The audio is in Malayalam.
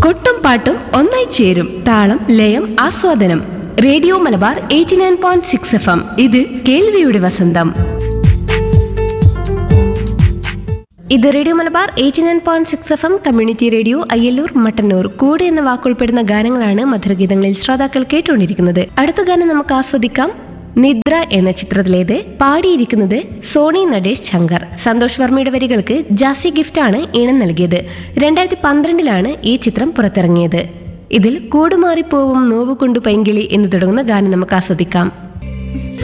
കൊട്ടും പാട്ടും ഒന്നായി ചേരും താളം ലയം ആസ്വാദനം radio Malabar eighty nine point six F M ഇത് കേൾവിയുടെ വസന്തം ഇത് radio Malabar eighty nine point six F M community radio Ayyallur Mattannur കൂടെ എന്ന വാക്കുൾപ്പെടുന്ന ഗാനങ്ങളാണ് മധുരഗീതങ്ങളിൽ ശ്രോതാക്കൾ കേട്ടുകൊണ്ടിരിക്കുന്നത് അടുത്ത ഗാനം നമുക്ക് ആസ്വദിക്കാം നിദ്ര എന്ന ചിത്രത്തിലേത് പാടിയിരിക്കുന്നത് സോണി നടേഷ് ശങ്കർ സന്തോഷ് വർമ്മയുടെ വരികൾക്ക് ജാസി ഗിഫ്റ്റാണ് ഈണം നൽകിയത് രണ്ടായിരത്തി പന്ത്രണ്ടിലാണ് ഈ ചിത്രം പുറത്തിറങ്ങിയത് ഇതിൽ കൂടുമാറിപ്പോവും നോവുകൊണ്ടു പൈങ്കിളി എന്ന് തുടങ്ങുന്ന ഗാനം നമുക്ക് ആസ്വദിക്കാം